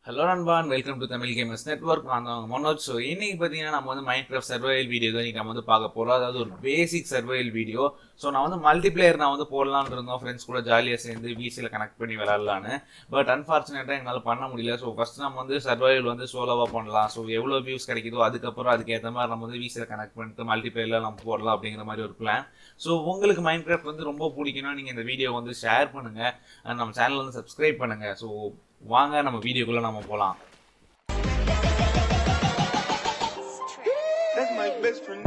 Hello நண்பான் welcome to Tamil gamers network நான் தான் மனோஜ் ஸோ இன்னைக்கு பார்த்தீங்கன்னா நம்ம வந்து மைண்ட் கிராஃப்ட் சர்வைவல் வீடியோ தான் இன்னைக்கு நம்ம வந்து பார்க்க போகிறோம் அதாவது ஒரு பேசிக் சர்வைவல் வீடியோ ஸோ நான் வந்து மல்டிப்ளேயர் நான் வந்து போடலான்னு இருந்தோம் ஃப்ரெண்ட்ஸ் கூட ஜாலியாக சேர்ந்து விசியில் கனெக்ட் பண்ணி விளாட்லான்னு பட் அன்ஃபார்ச்சுனேட்டாக என்னால் பண்ண முடியல ஸோ ஃபஸ்ட் நம்ம வந்து சர்வைவல் வந்து சோலோவாக பண்ணலாம் ஸோ எவ்வளோ வியூஸ் கிடைக்குதோ அதுக்கப்புறம் அதுக்கு ஏற்ற மாதிரி நம்ம வந்து விசியில் கனெக்ட் பண்ணிட்டு மல்டிப்ளேயரில் நம்ம போடலாம் அப்படிங்கிற மாதிரி ஒரு பிளான் ஸோ உங்களுக்கு மைண்ட் கிராஃப்ட் வந்து ரொம்ப பிடிக்கும்னா நீங்கள் இந்த வீடியோ வந்து ஷேர் பண்ணுங்கள் and நம்ம சேனல் வந்து சப்ஸ்கிரைப் பண்ணுங்கள் ஸோ வாங்க நம்ம வீடியோக்குள்ளே நம்ம போகலாம் That's my best friend.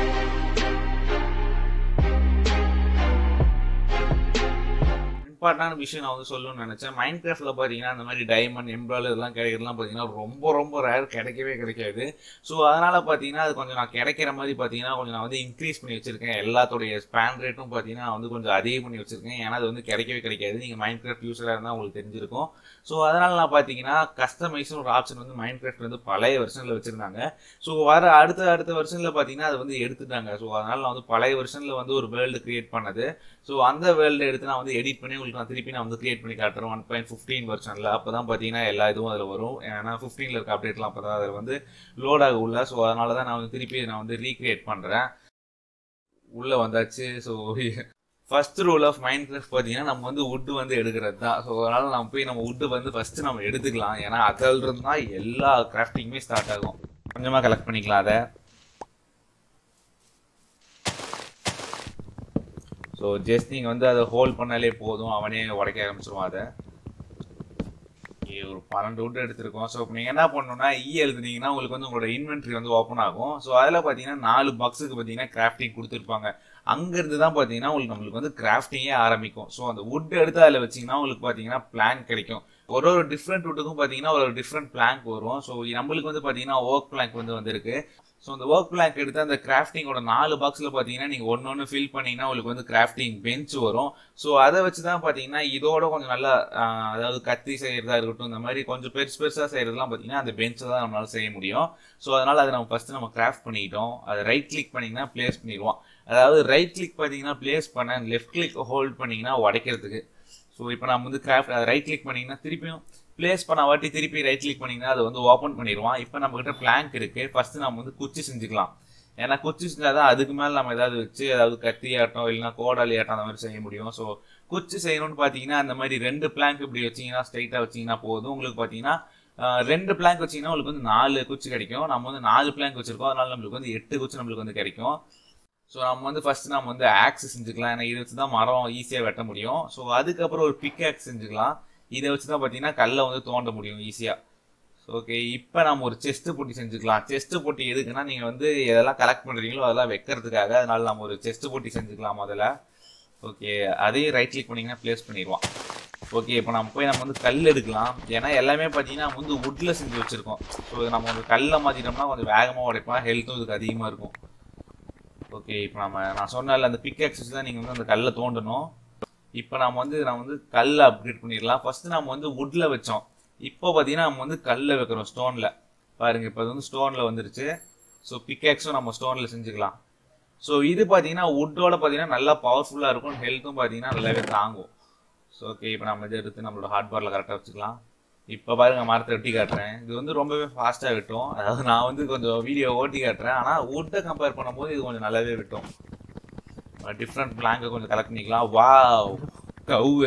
இம்பார்ட்டான விஷயம் நான் வந்து சொல்லணும்னு நினச்சேன் மைண்ட் கிராஃப்டில் பார்த்தீங்கன்னா அந்த மாதிரி டைமண்ட் எம்ப்ராய்டு இதெல்லாம் கிடைக்கிறதுலாம் பார்த்தீங்கன்னா ரொம்ப ரொம்ப ரேர் கிடைக்கவே கிடைக்காது ஸோ அதனால் பார்த்தீங்கன்னா அது கொஞ்சம் நான் கிடைக்கிற மாதிரி பார்த்தீங்கன்னா கொஞ்சம் நான் வந்து இன்க்ரீஸ் பண்ணி வச்சிருக்கேன் எல்லாத்துடைய ஸ்பேன் ரேட்டும் பார்த்தீங்கன்னா நான் வந்து கொஞ்சம் அதிகம் பண்ணி வச்சிருக்கேன் ஏன்னா அது வந்து கிடைக்கவே கிடைக்காது நீங்கள் மைண்ட் கிராஃப்ட் யூஸராக இருந்தால் உங்களுக்கு தெரிஞ்சிருக்கும் ஸோ அதனால் நான் பார்த்தீங்கன்னா கஸ்டமைஸ்னு ஒரு ஆப்ஷன் வந்து மைண்ட் கிராஃப்ட் வந்து பழைய வருஷனில் வச்சுருந்தாங்க ஸோ வர அடுத்த அடுத்த வருஷனில் பார்த்தீங்கன்னா அது வந்து எடுத்துட்டாங்க ஸோ அதனால் நான் வந்து பழைய வருஷனில் வந்து ஒரு வேர்ல்டு கிரியேட் பண்ணது ஸோ அந்த வேர்ல்டு எடுத்து நான் வந்து எடிட் பண்ணி உங்களுக்கு நான் திருப்பி நான் வந்து கிரியேட் பண்ணி காட்டுறேன் ஒன் பாயிண்ட் ஃபிஃப்டீன் வருஷனில் அப்போ தான் பார்த்தீங்கன்னா எல்லா இதுவும் அதில் வரும் ஏன்னா ஃபிஃப்டீனில் இருக்க அப்டேட்லாம் அப்போ தான் அதில் வந்து லோட் ஆக உள்ள ஸோ அதனால தான் நான் வந்து திருப்பி நான் வந்து ரீக்ரியேட் பண்ணுறேன் உள்ளே வந்தாச்சு so first rule of Minecraft பார்த்தீங்கன்னா நம்ம வந்து வுட்டு வந்து எடுக்கிறது தான் ஸோ அதனால நம்ம போய் நம்ம வுட்டு வந்து ஃபர்ஸ்ட் நம்ம எடுத்துக்கலாம் ஏன்னா அதில் இருந்து தான் எல்லா கிராஃப்டிங்குமே ஸ்டார்ட் ஆகும் கொஞ்சமாக கலெக்ட் பண்ணிக்கலாம் அதை ஸோ ஜஸ்ட் நீங்கள் வந்து அதை ஹோல்ட் பண்ணாலே போதும் அவனே உடைக்க ஆரம்பிச்சிருவான் அதை Okay, ஒரு பன்னெண்டு வுட் எடுத்திருக்கோம் ஸோ இப்போ நீங்கள் என்ன பண்ணணும்னா இ எழுதுனீங்கன்னா உங்களுக்கு வந்து உங்களோட இன்வென்ட்ரி வந்து ஓப்பன் ஆகும் ஸோ அதில் பார்த்தீங்கன்னா நாலு பாக்ஸுக்கு பார்த்தீங்கன்னா கிராஃப்டிங் கொடுத்துருப்பாங்க அங்கேருந்து தான் பார்த்தீங்கன்னா உங்களுக்கு நம்மளுக்கு வந்து கிராஃப்டிங்கே ஆரம்பிக்கும் ஸோ அந்த வுட் எடுத்து அதில் வச்சிங்கன்னா உங்களுக்கு பார்த்தீங்கன்னா பிளான் கிடைக்கும் ஒரு ஒரு டிஃப்ரெண்ட் வுட்டுக்கும் பார்த்தீங்கன்னா ஒரு டிஃப்ரெண்ட் பிளாங்க் வரும் ஸோ நம்மளுக்கு வந்து பார்த்தீங்கன்னா ஒர்க் பிளாங்க் வந்து வந்திருக்கு ஸோ அந்த ஒர்க் பிளாங்க் எடுத்து அந்த கிராஃப்டிங்கோட நாலு பாக்ஸில் பார்த்தீங்கன்னா நீங்கள் ஒன்று ஒன்று ஃபில் பண்ணிங்கன்னா உங்களுக்கு வந்து கிராஃப்டிங் பெஞ்ச் வரும் ஸோ அதை வச்சு தான் பார்த்தீங்கன்னா இதோட கொஞ்சம் நல்லா ஆஹ், அதாவது கத்தி செய்கிறதா இருக்கட்டும் இந்த மாதிரி கொஞ்சம் பெருசு பெருசாக செய்கிறதுலாம் பார்த்தீங்கன்னா அந்த பெஞ்சை தான் நம்மளால செய்ய முடியும் ஸோ அதனால் அதை நம்ம ஃபஸ்ட்டு நம்ம கிராஃப்ட் பண்ணிட்டோம் அதை ரைட் கிளிக் பண்ணிங்கன்னா ப்ளேஸ் பண்ணிடுவோம் அதாவது ரைட் கிளிக் பார்த்தீங்கன்னா ப்ளேஸ் பண்ண லெஃப்ட் கிளிக் ஹோல்ட் பண்ணிங்கன்னா உடைக்கிறதுக்கு ஸோ இப்போ நம்ம வந்து கிராஃப்ட் அதை ரைட் கிளிக் பண்ணிங்கன்னா திருப்பியும் ப்ளேஸ் பண்ண வாட்டி திருப்பி ரைட் கிளிக் பண்ணிங்கன்னா அதை வந்து ஓப்பன் பண்ணிடுவான் இப்போ நம்மக்கிட்ட பிளாங்க் இருக்குது ஃபஸ்ட்டு நம்ம வந்து குச்சி செஞ்சுக்கலாம் ஏன்னா குச்சி செஞ்சால் தான் அதுக்கு மேலே நம்ம ஏதாவது வச்சு அதாவது கத்தி ஆட்டம் இல்லைன்னா கோடாலி ஆட்டம் அந்த மாதிரி செய்ய முடியும் ஸோ குச்சி செய்யணும்னு பார்த்தீங்கன்னா அந்த மாதிரி ரெண்டு பிளாங்க் இப்படி வச்சிங்கன்னா ஸ்ட்ரைட்டாக வச்சிங்கன்னா போதும் உங்களுக்கு பார்த்தீங்கன்னா ஆஹ், ரெண்டு பிளாங்க் வச்சிங்கன்னா உங்களுக்கு வந்து நாலு குச்சி கிடைக்கும் நம்ம வந்து நாலு பிளாங்க் வச்சிருக்கோம் அதனால நம்மளுக்கு வந்து எட்டு குச்சி நம்மளுக்கு வந்து கிடைக்கும் ஸோ நம்ம வந்து ஃபர்ஸ்ட் நம்ம வந்து ஆக்ஸ் செஞ்சுக்கலாம் ஏன்னா இதை வச்சு தான் மரம் ஈஸியாக வெட்ட முடியும் ஸோ அதுக்கப்புறம் ஒரு பிக் ஆக்ஸ் செஞ்சுக்கலாம் இதை வச்சு தான் பார்த்தீங்கன்னா கல்லை வந்து தோண்ட முடியும் ஈஸியாக ஓகே இப்போ நம்ம ஒரு செஸ்ட் போட்டி செஞ்சுக்கலாம் செஸ்ட் போட்டி எதுக்குன்னா நீங்கள் வந்து எதெல்லாம் கலெக்ட் பண்ணுறீங்களோ அதெல்லாம் வைக்கிறதுக்காக அதனால நம்ம ஒரு செஸ்ட் போட்டி செஞ்சுக்கலாம் முதல்ல ஓகே அதையும் ரைட் கிளிக் பண்ணிங்கன்னா ப்ளேஸ் பண்ணிடுவான் ஓகே இப்போ நம்ம போய் நம்ம வந்து கல் எடுக்கலாம் ஏன்னா எல்லாமே பார்த்தீங்கன்னா நம்ம வந்து வுட்டில் செஞ்சு வச்சுருக்கோம் ஸோ நம்ம வந்து கல்லை மாற்றிட்டோம்னா கொஞ்சம் வேகமாக உடைப்போம் ஹெல்த்தும் இதுக்கு அதிகமாக இருக்கும் ஓகே இப்போ நம்ம நான் சொன்னல அந்த பிக் ஆக்சஸ் தான் நீங்கள் வந்து அந்த கல்லை தோண்டணும் இப்போ நம்ம வந்து நம்ம வந்து கல்லை அப்கிரேட் பண்ணிடலாம் ஃபர்ஸ்ட் நம்ம வந்து வுட்டில் வச்சோம் இப்போ பார்த்தீங்கன்னா நம்ம வந்து கல்லை வைக்கிறோம் ஸ்டோனில் பாருங்க இப்போ அது வந்து ஸ்டோனில் வந்துருச்சு ஸோ பிக்கேக்ஸும் நம்ம ஸ்டோனில் செஞ்சுக்கலாம் ஸோ இது பார்த்தீங்கன்னா வுட்டோட பார்த்தீங்கன்னா நல்லா பவர்ஃபுல்லாக இருக்கும் ஹெல்த்தும் பார்த்தீங்கன்னா நல்லாவே தாங்கும் ஸோ ஓகே இப்போ நம்ம இதை எடுத்து நம்மளோட ஹார்ட் பாரில் கரெக்டாக வச்சுக்கலாம் இப்போ பாருங்க மரத்தை வெட்டி காட்டுறேன் இது வந்து ரொம்பவே ஃபாஸ்ட்டாக விட்டோம் அதாவது நான் வந்து கொஞ்சம் வீடியோ ஓட்டி காட்டுறேன் ஆனால் வுட்டை கம்பேர் பண்ணும்போது இது கொஞ்சம் நல்லாவே விட்டோம் டிஃப்ரெண்ட் பிளாங்கை கொஞ்சம் கலெக்ட் பண்ணிக்கலாம் வாவ் கவு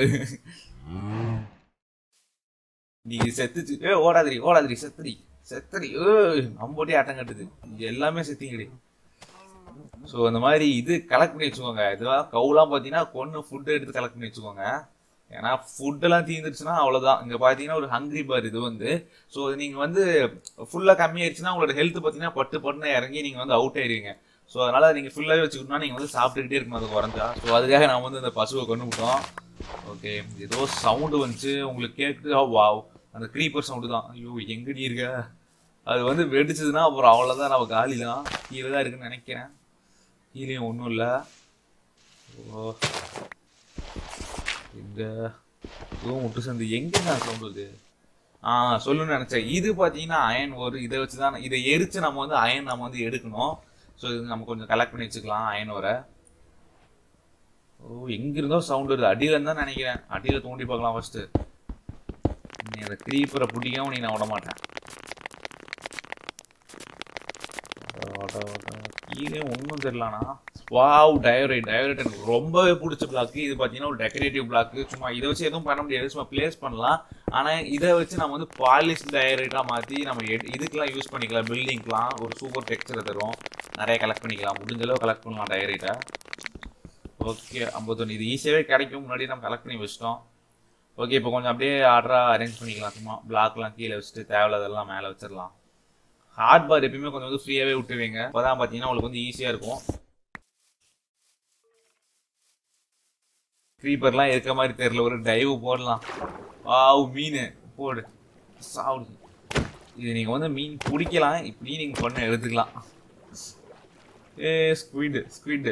நீ செத்துச்சு ஏ ஓடாதிரி ஓடாதிரி செத்துடி செத்துடி ஏ நம்போட்டி ஆட்டம் கட்டுது இது எல்லாமே செத்திங்கடி ஸோ இந்த மாதிரி இது கலெக்ட் பண்ணி வச்சுக்கோங்க இதெல்லாம் கவுலாம் பார்த்தீங்கன்னா கொன்று ஃபுட்டு எடுத்து கலெக்ட் பண்ணி வச்சுக்கோங்க ஏன்னா ஃபுட்டெல்லாம் தீர்ந்துருச்சுன்னா அவ்வளோதான் இங்கே பார்த்தீங்கன்னா ஒரு ஹங்க்ரி பார் இது வந்து ஸோ நீங்கள் வந்து ஃபுல்லாக கம்மியாயிருச்சுன்னா உங்களோட ஹெல்த் பார்த்தீங்கன்னா பட்டு பட்டுன்னு இறங்கி நீங்கள் வந்து அவுட் ஆயிருவீங்க ஸோ அதனால் நீங்கள் ஃபுல்லாகவே வச்சுக்கணும்னா நீங்கள் வந்து சாப்பிட்டுக்கிட்டே இருக்கணும் அது குறைஞ்சா ஸோ அதுக்காக நான் வந்து இந்த பசுவை கொண்டு விட்டோம் ஓகே ஏதோ சவுண்டு வந்துச்சு உங்களுக்கு கேட்டு வாவ் அந்த க்ரீப்பர் சவுண்டு தான் ஐயோ எங்கடி இருக்க அது வந்து வெடிச்சதுன்னா அப்புறம் அவ்வளோதான் நம்ம காலி தான் கீழே தான் இருக்குன்னு நினைக்கிறேன் கீழேயும் ஒன்றும் இல்லை ஓ இந்த இதுவும் முட்டு சந்து எங்க நான் சவுண்ட் வருது ஆ சொல்லணும்னு நினைச்சேன் இது பார்த்தீங்கன்னா அயன் ஒரு இதை வச்சு தான் இதை எரிச்சு நம்ம வந்து அயன் நம்ம வந்து எடுக்கணும் ஸோ இது நம்ம கொஞ்சம் கலெக்ட் பண்ணி வச்சுக்கலாம் அயன் வர ஓ எங்க இருந்தோ சவுண்ட் வருது அடியில இருந்தா நினைக்கிறேன் அடியில தோண்டி பார்க்கலாம் ஃபர்ஸ்ட் நீ அந்த க்ரீப்பரை பிடிக்கவும் நீ நான் விட மாட்டேன் கீழே ஒன்றும் தெரியலண்ணா வாவ் டயோரைட் டயோரைட் எனக்கு ரொம்பவே பிடிச்ச பிளாக் இது பார்த்தீங்கன்னா ஒரு டெக்கரேட்டிவ் பிளாக் சும்மா இதை வச்சு எதுவும் பண்ண முடியாது சும்மா பிளேஸ் பண்ணலாம் ஆனால் இதை வச்சு நம்ம வந்து பாலிஷ் டயோரைட்டாக மாற்றி நம்ம எடு- இதுக்கெல்லாம் யூஸ் பண்ணிக்கலாம் பில்டிங்க்கெலாம் ஒரு சூப்பர் டெக்ஸ்சரை தரும் நிறைய கலெக்ட் பண்ணிக்கலாம் முடிஞ்ச அளவு கலெக்ட் பண்ணலாம் டயோரைட்டை ஓகே ஐம்பத்தொன்று இது ஈஸியாகவே கிடைக்கும் முன்னாடி நம்ம கலெக்ட் பண்ணி வச்சிட்டோம் ஓகே இப்போ கொஞ்சம் அப்படியே ஆர்டராக அரேஞ்ச் பண்ணிக்கலாம் சும்மா பிளாக்லாம் கீழே வச்சுட்டு தேவையில்லாதெல்லாம் மேலே வச்சிடலாம் ஹார்ட் பார் எப்பயுமே கொஞ்சம் வந்து ஃப்ரீயாகவே விட்டுருவீங்க அப்போதான் பார்த்தீங்கன்னா உங்களுக்கு வந்து ஈஸியாக இருக்கும் க்ரீப்பர்லாம் இருக்க மாதிரி தெரியல ஒரு டைவ் போடலாம் வாவ் மீன் போடு சாப்பிடு இது நீங்கள் வந்து மீன் பிடிக்கலாம் இப்படி நீங்கள் பண்ண எடுத்துக்கலாம் ஏ ஸ்குவிடு ஸ்குவிடு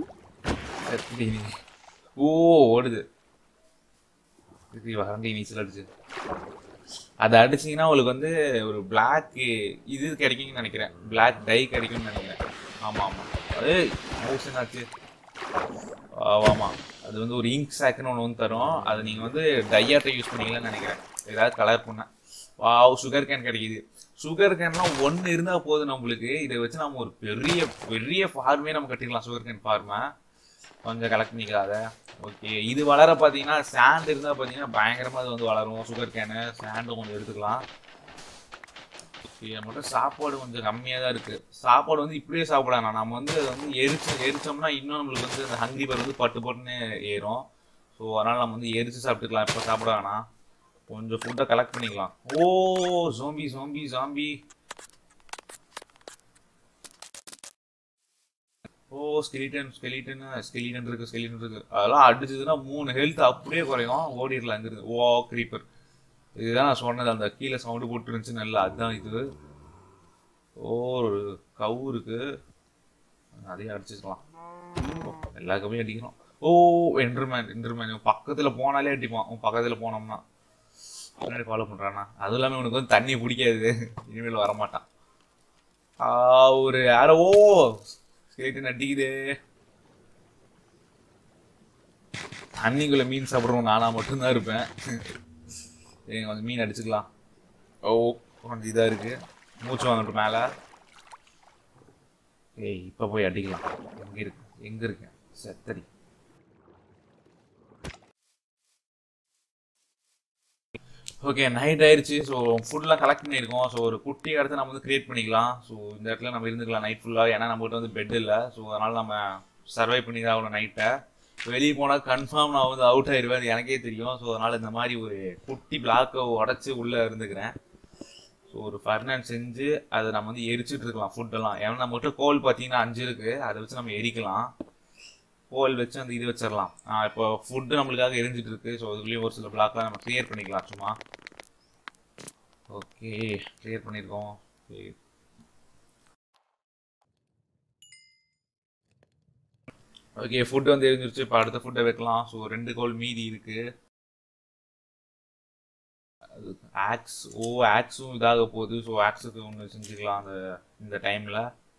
ஓ ஓடுது இது வரண்டி நீச்சல் அடிச்சு அதை அடிச்சீங்கன்னா உங்களுக்கு வந்து ஒரு பிளாக் இது கிடைக்கும்னு நினைக்கிறேன் பிளாக் டை கிடைக்கும்னு நினைக்கிறேன் ஆமாம் ஆமாம் அது மோஷன் ஆச்சு ஆமா அது வந்து ஒரு இங்க் சாக்குன்னு ஒன்று வந்து தரும் அதை நீங்கள் வந்து டையாட்டை யூஸ் பண்ணீங்களான்னு நினைக்கிறேன் ஏதாவது கலர் பண்ண வாவ் சுகர் கேன் கிடைக்குது சுகர் கேன்லாம் ஒன்று இருந்தால் போதும் நம்மளுக்கு இதை வச்சு நம்ம ஒரு பெரிய பெரிய ஃபார்மே நம்ம கட்டிடலாம் சுகர் கேன் ஃபார்மை கொஞ்சம் கலெக்ட் பண்ணிக்காத ஓகே இது வளர பார்த்தீங்கன்னா சாண்ட் இருந்தால் பார்த்தீங்கன்னா பயங்கரமாக அது வந்து வளரும் சுகர் கேனு சாண்டு கொஞ்சம் எடுத்துக்கலாம் இது மட்டும் சாப்பாடு கொஞ்சம் கம்மியாக தான் இருக்குது சாப்பாடு வந்து இப்படியே சாப்பிடலாம் நம்ம வந்து அதை வந்து எரிச்சு எரிச்சோம்னா இன்னும் நம்மளுக்கு வந்து அந்த ஹங்கி பர் வந்து பட்டு பட்டுன்னு ஏறும் ஸோ அதனால் நம்ம வந்து எரிச்சு சாப்பிட்டுக்கலாம் இப்போ சாப்பிட வேணாம் கொஞ்சம் ஃபுட்டை கலெக்ட் பண்ணிக்கலாம் oh zombie zombie zombie oh skeleton skeleton skeleton இருக்கு ஸ்கெலிட்டன் இருக்கு அதெல்லாம் அடிச்சதுன்னா மூணு ஹெல்த் அப்படியே குறையும் ஓடிடலாம் அங்கிருந்து ஓ க்ரீப்பர் இதுதான் நான் சொன்னது அந்த கீழே சவுண்டு போட்டு இருந்துச்சு நல்லா அதுதான் இது ஓ ஒரு கவு இருக்கு அதையும் அடிச்சுக்கலாம் ஓ, எல்லா கவையும் அடிக்கிறோம் ஓ என்டர்மேன் என்டர்மேன் பக்கத்துல போனாலே அடிப்பான் உன் பக்கத்துல போனோம்னா முன்னாடி ஃபாலோ பண்றானா அதுவும் இல்லாம உனக்கு வந்து தண்ணி பிடிக்காது இனிமேல் வரமாட்டான் ஆ, ஒரு யாரோ ஓ ஸ்கேட்டு அடிக்குதே தண்ணிக்குள்ள மீன் சாப்பிட்றவங்க நானா மட்டும்தான் இருப்பேன் ஏங்க கொஞ்சம் மீன் அடிச்சுக்கலாம் ஓ கொஞ்சம் இதாக இருக்கு மூச்சு வாங்கிட்டு மேலே ஏய் இப்போ போய் அடிக்கலாம் எங்கே இருக்கு எங்கே இருக்கேன் செத்தடி ஓகே நைட் ஆயிருச்சு ஸோ ஃபுட்லாம் கலெக்ட் பண்ணியிருக்கோம் ஸோ ஒரு குட்டி இடத்த நம்ம வந்து கிரியேட் பண்ணிக்கலாம் ஸோ இந்த இடத்துல நம்ம இருந்துக்கலாம் நைட் ஃபுல்லாக ஏன்னா நம்மகிட்ட வந்து பெட் இல்லை ஸோ அதனால் நம்ம சர்வை பண்ணி தான் ஆகணும் நைட்டை வெளியே போனால் கன்ஃபார்ம் நான் வந்து அவுட் ஆயிடுவேன் அது எனக்கே தெரியும் ஸோ அதனால் இந்த மாதிரி ஒரு குட்டி பிளாக்கை உடச்சி உள்ளே இருந்துக்கிறேன் ஸோ ஒரு ஃபர்னாண்ட் செஞ்சு அதை நம்ம வந்து எரிச்சிட்டு இருக்கலாம் ஃபுட்டெல்லாம் ஏன்னா நம்மகிட்ட கோல் பார்த்தீங்கன்னா அஞ்சு இருக்குது அதை வச்சு நம்ம எரிக்கலாம் கோல் வச்சு அந்த இது வச்சிடலாம் ஆ, இப்போ ஃபுட்டு நம்மளுக்காக எரிஞ்சிட்டு இருக்கு ஸோ அதுக்குள்ளேயும் ஒரு சில பிளாக்லாம் நம்ம கிளியர் பண்ணிக்கலாம் சும்மா ஓகே கிளியர் பண்ணியிருக்கோம் Okay. ஓகே ஃபுட் வந்து எரிஞ்சிருச்சு இப்போ அடுத்த ஃபுட்டை வைக்கலாம் ஸோ ரெண்டு கோல் மீதி இருக்கு ஆக்ஸ் ஓ ஆக்ஸும் இதாக போகுது ஸோ ஆக்ஸுக்கு ஒன்று செஞ்சுக்கலாம் அந்த இந்த டைமில்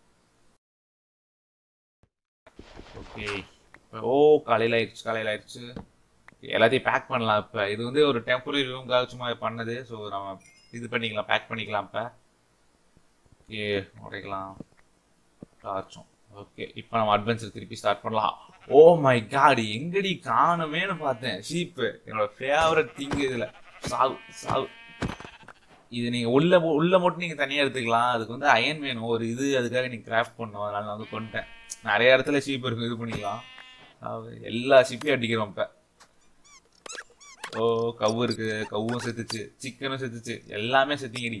ஓகே இப்போ ஓ காலையில் ஆயிடுச்சு காலையில் ஆயிடுச்சு எல்லாத்தையும் பேக் பண்ணலாம் இப்போ இது வந்து ஒரு டெம்பரரி ரூம்காக சும்மா பண்ணது ஸோ நம்ம இது பண்ணிக்கலாம் பேக் பண்ணிக்கலாம் இப்போ ஓகே உடைக்கலாம் டார்ச்சும் ஓகே இப்போ நம்ம அட்வென்ச்சர் திருப்பி ஸ்டார்ட் பண்ணலாம் ஓ மை காட் எங்கடி காணுமேனு பார்த்தேன் ஷீப்பு என்னோட ஃபேவரட் திங் இதில் சாவு சாவு இது நீங்கள் உள்ள போ- உள்ள மட்டும் நீங்கள் தனியாக எடுத்துக்கலாம் அதுக்கு வந்து அயன் வேணும் ஒரு இது அதுக்காக நீங்கள் கிராஃப்ட் பண்ணணும் அதனால நான் வந்து கொண்டுட்டேன் நிறைய இடத்துல ஷீப் இருக்கு இது பண்ணிக்கலாம் சாவு. எல்லா ஷீப்பையும் அடிக்கிறோம் இப்போ ஓ கவு இருக்கு கவ்வும் செத்துச்சு சிக்கனும் செத்துச்சு எல்லாமே செத்திங்கடி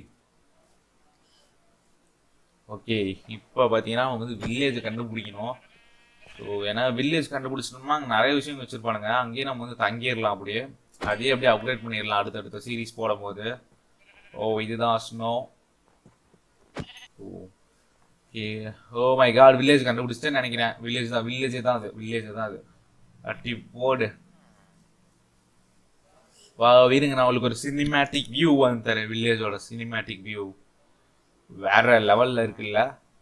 ஓகே இப்போ பார்த்தீங்கன்னா அவங்க வந்து வில்லேஜ் கண்டுபிடிக்கணும் ஸோ ஏன்னா வில்லேஜ் கண்டுபிடிச்சிட்டோம்னா அங்கே நிறைய விஷயம் வச்சுருப்பானுங்க அங்கேயே நம்ம வந்து தங்கிடலாம் அப்படியே அதே அப்படியே அப்கிரேட் பண்ணிடலாம் அடுத்தடுத்த சீரிஸ் போடும்போது ஓ இதுதான் snow okay oh my God village கண்டுபிடிச்சிட்டேன்னு நினைக்கிறேன் வில்லேஜ் தான் வில்லேஜே தான் அது வில்லேஜ் தான் அது அட்டி போடு வா இருங்க நான் உங்களுக்கு ஒரு சினிமேட்டிக் வியூ வந்து தரேன் வில்லேஜோட சினிமேட்டிக் வியூ வேற லெவல்ல இருக்குல்ல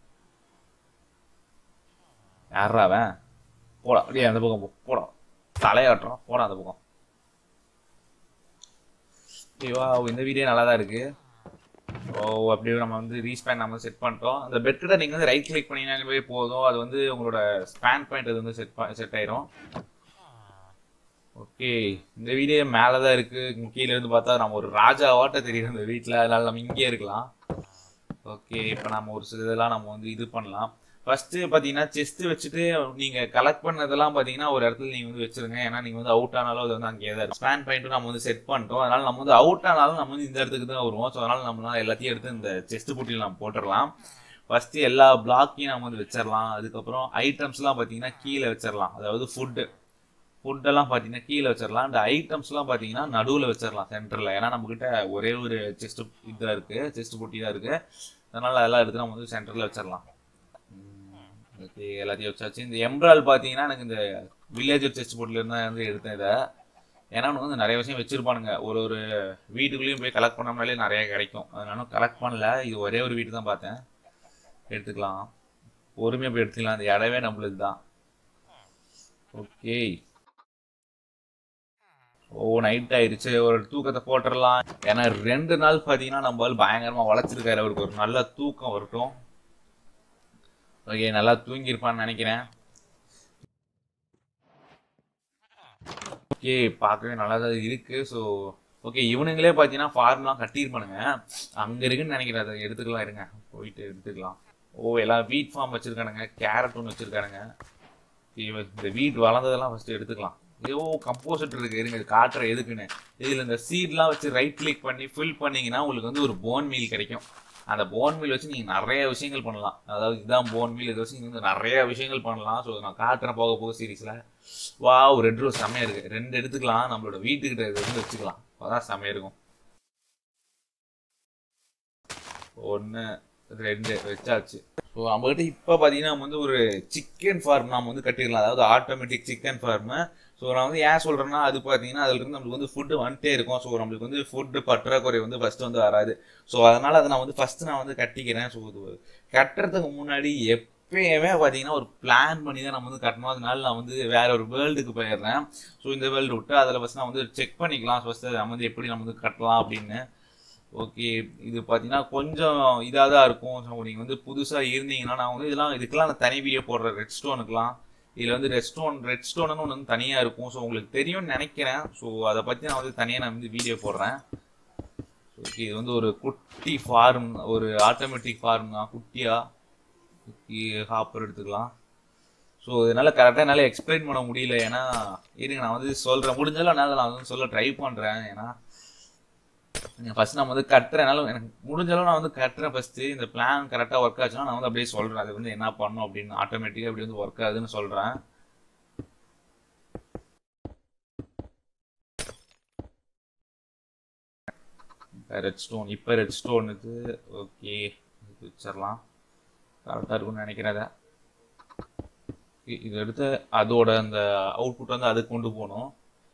யாரா அவன் போடா அப்படியே அந்த பக்கம் போ போடா தலையாட்டுறான் போடா அந்த பக்கம் ஓகேவா இந்த வீடியோ நல்லா தான் இருக்கு ஓ அப்படியே நம்ம வந்து ரீஸ்பேன் நம்ம செட் பண்ணிட்டோம் அந்த பெட் கிட்ட நீங்கள் வந்து ரைட் கிளிக் பண்ணிங்கனாலே போதும் அது வந்து உங்களோட ஸ்பேன் பாயிண்ட் அது வந்து செட் செட் ஆயிரும் ஓகே இந்த வீடியோ மேலே தான் இருக்கு இங்க கீழே இருந்து பார்த்தா நம்ம ஒரு ராஜாவாட்ட தெரியும் இந்த வீட்டில் அதனால நம்ம இங்கே இருக்கலாம் ஓகே இப்போ நம்ம ஒரு சில இதெல்லாம் நம்ம வந்து இது பண்ணலாம் ஃபர்ஸ்ட் பார்த்தீங்கன்னா செஸ்ட் வச்சுட்டு நீங்கள் கலெக்ட் பண்ணதெல்லாம் பார்த்தீங்கன்னா ஒரு இடத்துல நீங்கள் வந்து வச்சிருங்க ஏன்னா நீங்கள் வந்து அவுட் ஆனாலும் அது வந்து அங்கேயே தான் இருக்கும் ஸ்பேன் பாயிண்ட்டும் நம்ம வந்து செட் பண்ணிட்டோம் அதனால நம்ம வந்து அவுட் ஆனாலும் நம்ம வந்து இந்த இடத்துக்கு தான் வருவோம் ஸோ அதனால நம்மளால எல்லாத்தையும் எடுத்து இந்த செஸ்ட் புட்டியில் நம்ம போட்டுடலாம் ஃபர்ஸ்ட் எல்லா பிளாக்கையும் நம்ம வந்து வச்சிடலாம் அதுக்கப்புறம் ஐட்டம்ஸ்லாம் பார்த்தீங்கன்னா கீழே வச்சிடலாம் அதாவது ஃபுட்டு ஃபுட்டெல்லாம் பார்த்தீங்கன்னா கீழே வச்சிடலாம் இந்த ஐட்டம்ஸ்லாம் பார்த்தீங்கன்னா நடுவில் வச்சிடலாம் சென்டரில் ஏன்னா நம்மக்கிட்ட ஒரே ஒரு செஸ்ட் இதாக இருக்குது செஸ்ட் பொட்டி தான் இருக்குது அதனால் அதெல்லாம் எடுத்து நம்ம வந்து சென்டரில் வச்சிடலாம் ஓகே எல்லாத்தையும் வச்சாச்சு இந்த எம்ப்ரால் பார்த்தீங்கன்னா எனக்கு இந்த வில்லேஜர் செஸ்ட் பொட்டிலேருந்து தான் வந்து எடுத்தேன் இதை ஏன்னா உனக்கு வந்து நிறைய விஷயம் வச்சிருப்பானுங்க ஒரு ஒரு வீட்டுக்குள்ளேயும் போய் கலெக்ட் பண்ணோம்னாலே நிறைய கிடைக்கும் அதனால கலெக்ட் பண்ணல இது ஒரே ஒரு வீட்டு தான் பார்த்தேன் எடுத்துக்கலாம் பொறுமையாக போய் எடுத்துக்கலாம் அந்த இடமே நம்மளுக்கு தான் ஓகே ஓ நைட் ஆயிடுச்சு ஒரு தூக்கத்தை போட்டுடலாம் ஏன்னா ரெண்டு நாள் பார்த்தீங்கன்னா நம்ம பயங்கரமாக வளைச்சிருக்காரு அவருக்கு ஒரு நல்ல தூக்கம் வரட்டும் ஓகே நல்லா தூங்கியிருப்பான்னு நினைக்கிறேன் ஓகே பார்க்கவே நல்லா தான் இருக்கு ஸோ ஓகே இவனுங்களே பார்த்தீங்கன்னா ஃபார்ம்லாம் கட்டியிருப்பானுங்க அங்கே இருக்குன்னு நினைக்கிறேன் அதை எடுத்துக்கலாம் இருங்க போயிட்டு எடுத்துக்கலாம் ஓ எல்லாம் வீட் ஃபார்ம் வச்சுருக்கானுங்க கேரட் ஒன்று வச்சுருக்கானுங்க இந்த வீட் வளர்ந்ததெல்லாம் ஃபஸ்ட்டு எடுத்துக்கலாம் ஐயோ கம்போசிட் இருக்கு இருங்க இது காட்டுற எதுக்குன்னு இதில் இந்த சீட்லாம் வச்சு ரைட் கிளிக் பண்ணி ஃபில் பண்ணீங்கன்னா உங்களுக்கு வந்து ஒரு போன் மீல் கிடைக்கும் அந்த போன் மீல் வச்சு நீங்கள் நிறைய விஷயங்கள் பண்ணலாம் அதாவது இதுதான் போன் மீல் இதை வச்சு நீங்கள் வந்து நிறைய விஷயங்கள் பண்ணலாம் ஸோ நான் காட்டுறேன் போக போக சீரீஸில் வா ஒரு ரெட் ரோஸ் செம்மையாக இருக்குது ரெண்டு எடுத்துக்கலாம் நம்மளோட வீட்டுக்கிட்ட இது வந்து வச்சுக்கலாம் அதான் செம்மையாக இருக்கும் ஒன்று ரெண்டு வச்சாச்சு ஸோ நம்மகிட்ட இப்போ பார்த்தீங்கன்னா நம்ம வந்து ஒரு சிக்கன் ஃபார்ம் நம்ம வந்து கட்டிடலாம் அதாவது ஆட்டோமேட்டிக் சிக்கன் ஃபார்மு ஸோ நான் வந்து ஏன் சொல்கிறேன்னா அது பார்த்தீங்கன்னா அதுலேருந்து நம்மளுக்கு வந்து ஃபுட்டு வந்துட்டே இருக்கும் ஸோ நம்மளுக்கு வந்து ஃபுட்டு பற்றாக்குறை வந்து ஃபஸ்ட்டு வந்து வராது ஸோ அதனால் அதை நான் வந்து ஃபஸ்ட்டு நான் வந்து கட்டிக்கிறேன் ஸோ இது கட்டுறதுக்கு முன்னாடி எப்பயுமே பார்த்தீங்கன்னா ஒரு பிளான் பண்ணி தான் நம்ம வந்து கட்டணும் அதனால நான் வந்து வேற ஒரு வேர்ல்டுக்கு போயிடுறேன் ஸோ இந்த வேர்ல்டு விட்டு அதில் ஃபஸ்ட் நான் வந்து செக் பண்ணிக்கலாம் ஃபஸ்ட்டு நம்ம வந்து எப்படி நம்ம வந்து கட்டலாம் அப்படின்னு ஓகே இது பார்த்தீங்கன்னா கொஞ்சம் இதாக தான் இருக்கும் ஸோ நீங்கள் வந்து புதுசாக இருந்தீங்கன்னா நான் வந்து இதெல்லாம் இதுக்கெல்லாம் நான் தனி வீடியோ போடுறேன் ரெட் ஸ்டோனுக்குலாம் இதில் வந்து ரெட் ஸ்டோன் ரெட் ஸ்டோன்னு ஒன்று வந்து தனியாக இருக்கும் ஸோ உங்களுக்கு தெரியும்னு நினைக்கிறேன் ஸோ அதை பற்றி நான் வந்து தனியாக நான் வந்து வீடியோ போடுறேன் ஓகே இது வந்து ஒரு குட்டி ஃபார்ம் ஒரு ஆட்டோமேட்டிக் ஃபார்ம் தான் குட்டியாக ஹாப்பர் எடுத்துக்கலாம் ஸோ இதனால் கரெக்டாக என்னால் எக்ஸ்பிளைன் பண்ண முடியல ஏன்னா இருங்க நான் வந்து சொல்கிறேன் முடிஞ்சாலும் என்னால் நான் வந்து சொல்ல ட்ரை பண்ணுறேன் ஏன்னா ஃபர்ஸ்ட் நான் வந்து கட்டுறேனால எனக்கு முடிஞ்சாலும் நான் வந்து கட்டுறேன் ஃபர்ஸ்ட் இந்த பிளான் கரெக்டாக ஒர்க் ஆச்சுன்னா நான் வந்து அப்படியே சொல்கிறேன் அது வந்து என்ன பண்ணும் அப்படின்னு ஆட்டோமேட்டிக்காக அப்படி வந்து ஒர்க் ஆகுதுன்னு சொல்கிறேன் ரெட் ஸ்டோன் இப்போ ரெட் ஸ்டோன் இது ஓகே இது வச்சிடலாம் கரெக்டாக இருக்கும்னு நினைக்கிறேன் அதை இது எடுத்து அதோட அந்த அவுட்புட் வந்து அதுக்கு கொண்டு போகணும்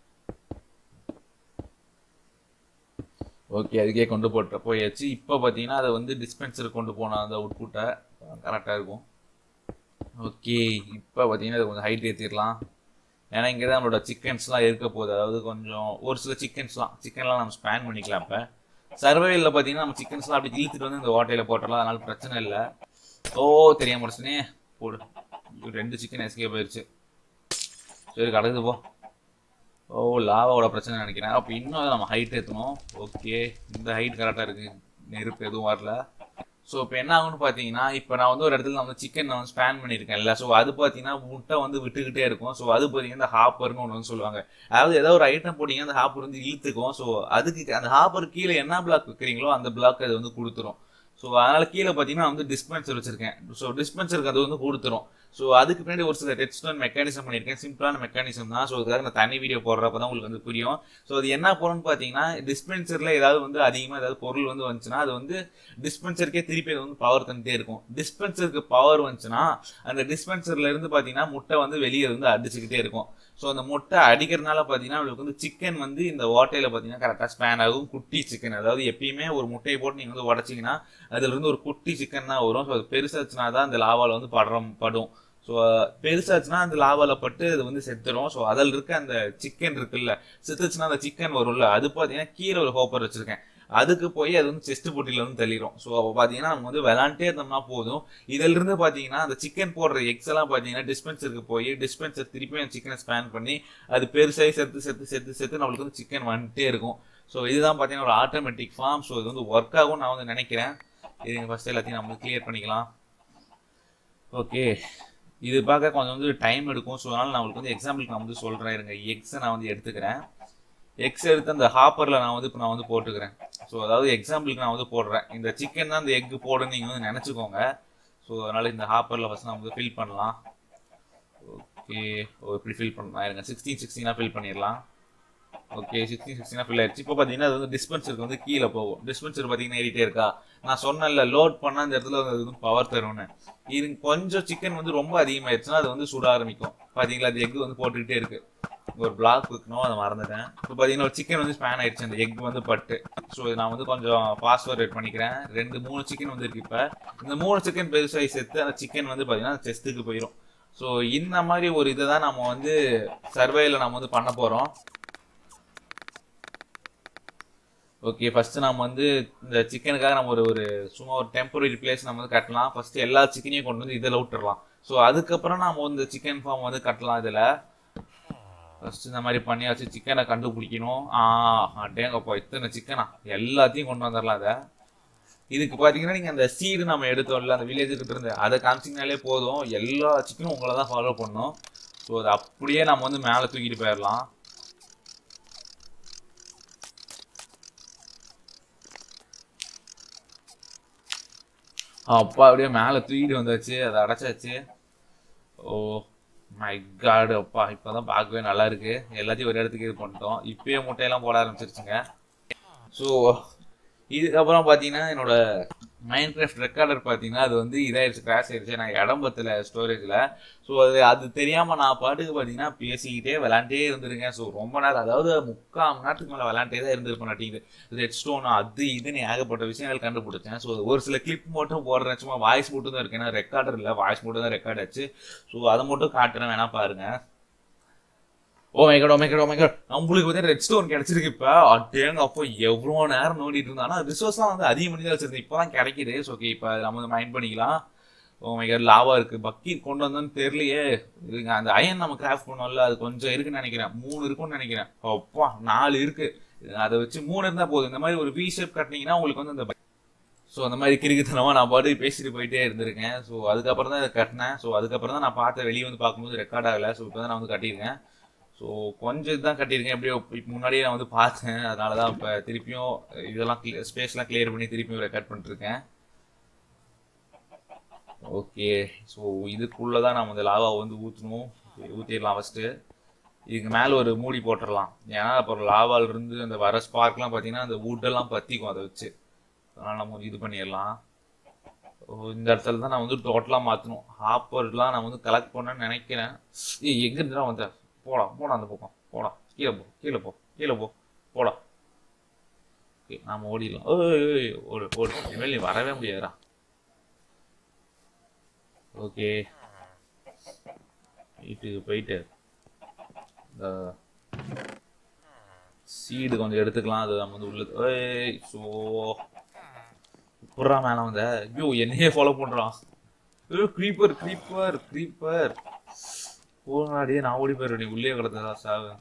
ஓகே அதுக்கே கொண்டு போட்ட போயாச்சு இப்போ பார்த்தீங்கன்னா அதை வந்து டிஸ்பென்சருக்கு கொண்டு போன அந்த அவுட்புட்டை கரெக்டாக இருக்கும் ஓகே இப்போ பார்த்தீங்கன்னா அதை கொஞ்சம் ஹைட் ஏற்றிடலாம் ஏன்னா இங்கே தான் நம்மளோட சிக்கன்ஸ்லாம் இருக்க போகுது அதாவது கொஞ்சம் ஒரு சில சிக்கன்ஸ்லாம் சிக்கன்லாம் நம்ம ஸ்பேன் பண்ணிக்கலாம் இப்போ சர்வைவில் பார்த்தீங்கன்னா நம்ம சிக்கன்ஸ்லாம் அப்படி இழுத்துட்டு வந்து இந்த ஓட்டையில் போட்டுடலாம் அதனால பிரச்சனை இல்லை ஓ தெரியாம முடிச்சுனே போடு ரெண்டு சிக்கன் எஸ்கே போயிடுச்சு சரி கடக்குது போ ஓ லாவாவோட பிரச்சனை நினைக்கிறேன் அப்போ இன்னும் அதை நம்ம ஹைட் ஏற்றணும் ஓகே இந்த ஹைட் கரெக்டாக இருக்குது நெருப்பு எதுவும் வரல ஸோ இப்போ என்ன ஆகும்னு பார்த்தீங்கன்னா இப்போ நான் வந்து ஒரு இடத்துல நான் வந்து சிக்கன் நான் வந்து ஸ்பேன் பண்ணியிருக்கேன்ல ஸோ அது பார்த்தீங்கன்னா முட்டை வந்து விட்டுக்கிட்டே இருக்கும் ஸோ அது பார்த்தீங்கன்னா இந்த ஹாப்பர்னு ஒன்று வந்து சொல்லுவாங்க அதாவது ஏதோ ஒரு ஐட்டம் போட்டிங்க அந்த ஹாப்பர் வந்து இழுத்துக்கும் ஸோ அதுக்கு அந்த ஹாப்பர் கீழே என்ன பிளாக் வைக்கிறீங்களோ அந்த பிளாக் அது வந்து கொடுத்துரும் ஸோ அதனால கீழே பார்த்தீங்கன்னா வந்து டிஸ்பென்சர் வச்சிருக்கேன் ஸோ டிஸ்பென்சருக்கு அது வந்து கொடுத்துரும் ஸோ அதுக்கு பின்னாடி ஒரு சில ரெட்ஸ்டோன் மெக்கானிசம் பண்ணியிருக்கேன் சிம்பிளான மெக்கானிசம் தான் ஸோ அதுக்காக நான் தனி வீடியோ போடுறப்ப தான் உங்களுக்கு வந்து புரியும் ஸோ அது என்ன பொருள்னு பார்த்தீங்கன்னா டிஸ்பென்சரில் ஏதாவது வந்து அதிகமாக ஏதாவது பொருள் வந்து வந்துச்சுன்னா அது வந்து டிஸ்பென்சருக்கே திருப்பி அது வந்து பவர் தந்துட்டே இருக்கும் டிஸ்பென்சருக்கு பவர் வந்துச்சுன்னா அந்த டிஸ்பென்சர்ல இருந்து பார்த்தீங்கன்னா முட்டை வந்து வெளியே வந்து அடிச்சுக்கிட்டே இருக்கும் ஸோ அந்த முட்டை அடிக்கிறதுனால பார்த்தீங்கன்னா உங்களுக்கு வந்து சிக்கன் வந்து இந்த ஓட்டையில் பார்த்தீங்கன்னா கரெக்டாக ஸ்பேன் ஆகும் குட்டி சிக்கன் அதாவது எப்பயுமே ஒரு முட்டையை போட்டு நீங்கள் வந்து உடச்சிங்கன்னா அதுல இருந்து ஒரு குட்டி சிக்கன் தான் வரும் ஸோ அது பெருசாச்சுனா தான் அந்த லாவாவில் வந்து படுற படும் ஸோ பெருசாச்சுன்னா அந்த லாவால பட்டு அது வந்து செத்துரும் ஸோ அதில் இருக்க அந்த சிக்கன் இருக்குல்ல செத்துச்சுன்னா அந்த சிக்கன் வரும்ல அது பார்த்தீங்கன்னா கீழே ஒரு ஹோப்பர் வச்சிருக்கேன் அதுக்கு போய் அது வந்து செஸ்ட் போட்டியில வந்து தள்ளிடும் ஸோ பார்த்தீங்கன்னா நம்ம வந்து விளாண்டே இருந்தோம்னா போதும் இதுல இருந்து பார்த்தீங்கன்னா அந்த சிக்கன் போடுற எக்ஸ் எல்லாம் பார்த்தீங்கன்னா டிஸ்பென்சருக்கு போய் டிஸ்பென்சர் திருப்பி அந்த சிக்கனை ஸ்பேன் பண்ணி அது பெருசாகி செத்து செத்து செத்து செத்து நம்மளுக்கு வந்து சிக்கன் வந்துட்டே இருக்கும் ஸோ இதுதான் பார்த்தீங்கன்னா ஒரு ஆட்டோமேட்டிக் ஃபார்ம் ஸோ இது வந்து ஒர்க் ஆகும் நான் வந்து நினைக்கிறேன் இது ஃபர்ஸ்ட் எல்லாத்தையும் நம்ம கிளியர் பண்ணிக்கலாம் ஓகே இது பார்க்க கொஞ்சம் வந்து டைம் எடுக்கும் ஸோ அதனால நான் உங்களுக்கு வந்து எக்ஸாம்பிளுக்கு நான் வந்து சொல்கிறேன் இருங்க எக்ஸை நான் வந்து எடுத்துக்கிறேன் எக்ஸ் எடுத்து அந்த ஹாப்பரில் நான் வந்து இப்போ நான் வந்து போட்டுக்கிறேன் ஸோ அதாவது எக்ஸாம்பிளுக்கு நான் வந்து போடுறேன் இந்த சிக்கன் தான் இந்த எக் போடுன்னு நீங்கள் வந்து நினச்சிக்கோங்க ஸோ அதனால் இந்த ஹாப்பரில் ஃபஸ்ட் நான் வந்து ஃபில் பண்ணலாம் ஓகே ஓ இப்படி ஃபில் பண்ணலாம் இருங்க சிக்ஸ்டீன் சிக்ஸ்டீனாக ஃபில் பண்ணிடலாம் ஓகே சிக்ஸ்டீன் சிக்ஸ்டீனாக ஃபில் ஆயிடுச்சு இப்போ பார்த்தீங்கன்னா அது வந்து டிஸ்பென்சருக்கு வந்து கீழே போகும் டிஸ்பென்சர் பார்த்தீங்கன்னா ஏறிட்டே இருக்கா நான் சொன்னேன்ல லோட் பண்ணால் அந்த இடத்துல அது வந்து பவர் தரும்னு இது கொஞ்சம் சிக்கன் வந்து ரொம்ப அதிகமாயிருச்சுன்னா அது வந்து சுட ஆரம்பிக்கும் பார்த்தீங்களா அது எக் வந்து போட்டுக்கிட்டே இருக்கு ஒரு பிளாக் வைக்கணும் அதை மறந்துட்டேன் இப்போ பார்த்தீங்கன்னா ஒரு சிக்கன் வந்து ஸ்பேன் ஆயிடுச்சு அந்த எக் வந்து பட்டு ஸோ நான் வந்து கொஞ்சம் ஃபாஸ்ட் பண்ணிக்கிறேன் ரெண்டு மூணு சிக்கன் வந்து இருக்கு இப்போ இந்த மூணு சிக்கன் பெருசாகி சேர்த்து அந்த சிக்கன் வந்து பார்த்தீங்கன்னா செஸ்ட்டுக்கு போயிடும் ஸோ இந்த மாதிரி ஒரு இதை தான் நம்ம வந்து சர்வேல நம்ம வந்து பண்ண போகிறோம் ஓகே ஃபர்ஸ்ட் நம்ம வந்து இந்த சிக்கனுக்காக நம்ம ஒரு ஒரு சும்மா ஒரு டெம்பரரி பிளேஸ் நம்ம வந்து கட்டலாம் ஃபர்ஸ்ட் எல்லா சிக்கனையும் கொண்டு வந்து இதில் விட்டுறலாம் ஸோ அதுக்கப்புறம் நம்ம வந்து சிக்கன் ஃபார்ம் வந்து கட்டலாம் இதில் ஃபர்ஸ்ட் இந்த மாதிரி பண்ணியாச்சு சிக்கனை கண்டுபிடிக்கணும் ஆ அடேங்கப்பா இத்தனை சிக்கனா எல்லாத்தையும் கொண்டு வந்துடலாம் அதை இதுக்கு பார்த்தீங்கன்னா நீங்கள் அந்த சீடு நம்ம எடுத்தோம்ல அந்த வில்லேஜுக்கிட்ட இருந்து அதை காமிச்சிங்கனாலே போதும் எல்லா சிக்கனும் உங்களை தான் ஃபாலோ பண்ணும் ஸோ அதை அப்படியே நம்ம வந்து மேலே தூக்கிட்டு போயிடலாம் அப்பா அப்படியே மேலே தூக்கிட்டு வந்தாச்சு அதை அடைச்சாச்சு ஓ மை காடு அப்பா இப்போதான் பார்க்கவே நல்லா இருக்கு எல்லாத்தையும் ஒரு இடத்துக்கு இது பண்ணிட்டோம் இப்பயே முட்டையெல்லாம் போட ஆரம்பிச்சிருச்சுங்க ஸோ இதுக்கப்புறம் பார்த்தீங்கன்னா என்னோட மைண்ட் கிராஃப்ட் ரெக்கார்டர் பார்த்தீங்கன்னா அது வந்து இதாயிருச்சு கிராஷ் ஆயிடுச்சு நான் இடம் பத்தல ஸ்டோரேஜில் ஸோ அது அது தெரியாமல் நான் பாட்டுக்கு பார்த்தீங்கன்னா பேசிக்கிட்டே விளாண்டே இருந்திருக்கேன் ஸோ ரொம்ப நேரம் அதாவது முக்கால் மணி நேரத்துக்கு மேலே விளாண்டே தான் இருந்திருப்பேன் நாட்டிங்க ரெட் ஸ்டோன் அது இதுன்னு ஏகப்பட்ட விஷயங்கள் கண்டுபிடிச்சேன் ஸோ ஒரு சில கிளிப் மட்டும் போடுறேன் சும்மா வாய்ஸ் மட்டும் தான் இருக்கு ஏன்னா ரெக்கார்டர் இல்லை வாய்ஸ் மட்டும் தான் ரெக்கார்ட் ஆச்சு ஸோ அதை மட்டும் காட்டுறேன் வேணா பாருங்க oh my God oh my God oh my God நம்மளுக்கு வந்து ரெட் ஸ்டோன் கிடைச்சிருக்கு இப்போ அட்டேங்க அப்போ எவ்வளோ நேரம் நோண்டிட்டு இருந்தா ஆனால் ரிசோர்ஸ்லாம் வந்து அதிக மணி தான் வச்சிருந்தேன் இப்போ தான் கிடைக்குது ஸோ ஓகே இப்போ நம்ம வந்து மைண்ட் பண்ணிக்கலாம் ஓ மை காட் லாவா இருக்கு பக்கீட் கொண்டு வந்தோன்னு தெரியலையே இதுங்க அந்த அயன் நம்ம கிராஃப்ட் பண்ணோம்ல அது கொஞ்சம் இருக்குன்னு நினைக்கிறேன் மூணு இருக்கும்னு நினைக்கிறேன் அப்பா நாலு இருக்கு அதை வச்சு மூணு இருந்தா போதும் இந்த மாதிரி ஒரு வி ஷேப் கட்டினீங்கன்னா உங்களுக்கு வந்து அந்த ஸோ அந்த மாதிரி கிறுக்குத்தனமா நான் பாட்டு பேசிட்டு போயிட்டே இருந்திருக்கேன் ஸோ அதுக்கப்புறம் தான் இதை கட்டினேன் ஸோ அதுக்கப்புறம் தான் நான் பார்த்த வெளியே வந்து பார்க்கும்போது ரெக்கார்ட் ஆகலை ஸோ இப்போ தான் நான் வந்து கட்டியிருக்கேன் ஸோ கொஞ்சம் இதுதான் கட்டியிருக்கேன் எப்படியோ இப்போ முன்னாடியே நான் வந்து பார்த்தேன் அதனால தான் இப்போ திருப்பியும் இதெல்லாம் ஸ்பேஸ்லாம் கிளியர் பண்ணி திருப்பியும் ரெக்கார்ட் பண்ணிட்டுருக்கேன் ஓகே ஸோ இதுக்குள்ளே தான் நம்ம இந்த லாவா வந்து ஊற்றணும் ஊற்றிடலாம் ஃபஸ்ட்டு இதுக்கு மேலே ஒரு மூடி போட்டுடலாம் ஏன்னா அப்புறம் லாவாலிருந்து அந்த வர ஸ்பார்க்லாம் பார்த்தீங்கன்னா அந்த வுட்டெல்லாம் பற்றிக்கும் அதை வச்சு அதனால் நம்ம இது பண்ணிடலாம் ஓ, இந்த இடத்துல தான் நான் வந்து டோட்டலாக மாற்றணும் ஹாப்பர்லாம் நான் வந்து கலெக்ட் பண்ணேன்னு நினைக்கிறேன் ஏய் எங்கே இருந்தா வந்தேன் போடா போடா அந்த பக்கம் போடா கீழே போ கீழே போ கீழே போ போடா ஓகே நாம ஓடிடலாம் ஓய் ஓய் ஓடு ஓடு இனிமேல் நீ வரவே முடியாதுடா ஓகே வீட்டுக்கு போயிட்டு இந்த சீடு கொஞ்சம் எடுத்துக்கலாம் அது நம்ம வந்து உள்ள ஏய் ஸோ புறா மேலே வந்த ஐயோ என்னையே ஃபாலோ பண்ணுறான் ஐயோ க்ரீப்பர் க்ரீப்பர் க்ரீப்பர் போனாடியே நான் ஓடி போயிடுறேன் நீ உள்ளே கிடந்ததா சாவு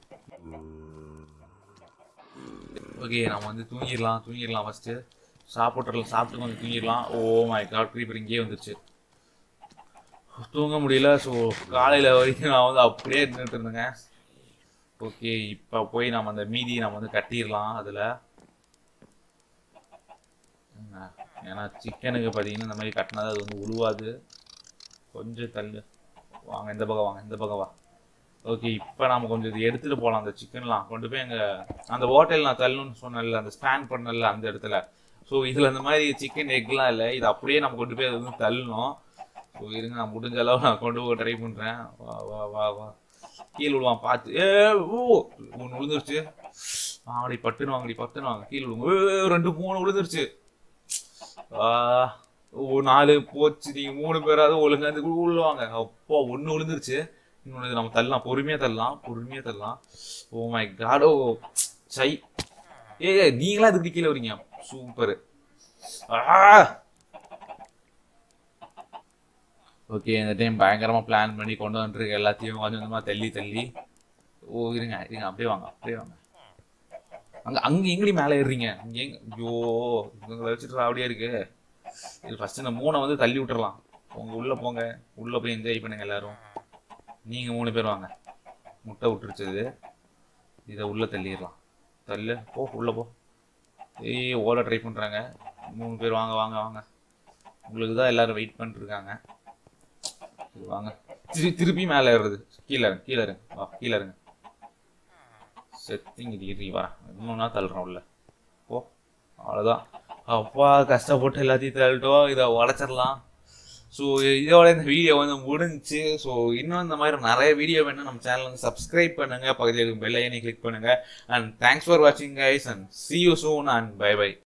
ஓகே நம்ம வந்து தூங்கிடலாம் தூங்கிடலாம் ஃபஸ்ட்டு சாப்பிட்றலாம் சாப்பிட்டு கொஞ்சம் தூங்கிடலாம் ஓ மை காட் க்ரீப்பர் இங்கேயே வந்துருச்சு தூங்க முடியல ஸோ காலையில் வரைக்கும் நான் வந்து அப்படியே இருந்துட்டு இருந்தேங்க ஓகே இப்போ போய் நம்ம அந்த மீதி நம்ம வந்து கட்டிடலாம் அதில் ஏன்னா சிக்கனுக்கு பார்த்தீங்கன்னா இந்த மாதிரி கட்டினா அது வந்து உழுவாது கொஞ்சம் தள்ளு வாங்க இந்த பக்கம் வாங்க இந்த பக்கம் வா ஓகே இப்போ நாம கொஞ்சம் இது எடுத்துகிட்டு போகலாம் அந்த சிக்கன்லாம் கொண்டு போய் எங்கள் அந்த ஹோட்டல் நான் தள்ளணும்னு சொன்னேன்ல அந்த ஸ்பேன் பண்ணல அந்த இடத்துல ஸோ இதில் இந்த மாதிரி சிக்கன் எக்லாம் இல்லை இது அப்படியே நம்ம கொண்டு போய் அது வந்து தள்ளணும் ஸோ இருங்க நான் முடிஞ்ச அளவு நான் கொண்டு போக ட்ரை பண்ணுறேன் வா வா வா வா கீழே விழுவான் பார்த்து ஏ ஓ ஒன்று விழுந்துருச்சு வாங்கடி பட்டுன்னு வாங்கடி பட்டுன்னு வாங்க கீழே விழுங்க ஏ, ரெண்டு மூணு விழுந்துருச்சு ஆ ஒரு நாலு போச்சு நீங்க மூணு பேராவது ஒழுங்கா இந்த விழுவாங்க அப்பா ஒண்ணு விழுந்துருச்சு இன்னொன்று நம்ம தள்ளலாம் பொறுமையா தள்ளலாம் பொறுமையா தள்ளலாம் ஓ மை காடோ சை ஏ நீங்களா இதுக்கு கீழே வரீங்க சூப்பர் ஓகே இந்த டைம் பயங்கரமா பிளான் பண்ணி கொண்டு வந்துருக்கு எல்லாத்தையும் கொஞ்சம் கொஞ்சமா தள்ளி தள்ளி ஓ இருங்க இருங்க அப்படியே வாங்க அப்படியே வாங்க அங்க அங்க எங்கடி மேலே ஏறுறீங்க இங்க எங்க ஐயோ இவங்களை வச்சுட்டு அப்படியே இருக்கு இது ஃபர்ஸ்ட் இந்த மூணை வந்து தள்ளி விட்டுறலாம் உங்க உள்ள போங்க உள்ள போய் என்ஜாய் பண்ணுங்க எல்லாரும் நீங்க மூணு பேர் வாங்க முட்டை விட்டுருச்சு இது இதை உள்ள தள்ளிடலாம் தள்ளு போ உள்ள போ ஏய் ஓல ட்ரை பண்றாங்க மூணு பேர் வாங்க வாங்க வாங்க உங்களுக்கு தான் எல்லாரும் வெயிட் பண்ணிட்டு இருக்காங்க சரி, வாங்க திரு திருப்பி மேலே ஏறுறது கீழே இருங்க கீழே இருங்க வா கீழே இருங்க செத்திங்க இடி வரேன் இன்னொன்னா தள்ளுறேன் உள்ள ஓ அவ்வளோதான் அப்பா கஷ்டப்பட்டு எல்லாத்தையும் தள்ளிட்டோம் இதை உடச்சிடலாம் ஸோ இதோட இந்த வீடியோ வந்து முடிஞ்சுச்சு ஸோ இன்னும் இந்த மாதிரி நிறைய வீடியோ வேணும் நம்ம சேனல் வந்து சப்ஸ்கிரைப் பண்ணுங்க பக்கத்தில் இருக்கும் பெல் ஐயனை கிளிக் பண்ணுங்க அண்ட் தேங்க்ஸ் ஃபார் வாட்சிங் guys and see you soon and bye by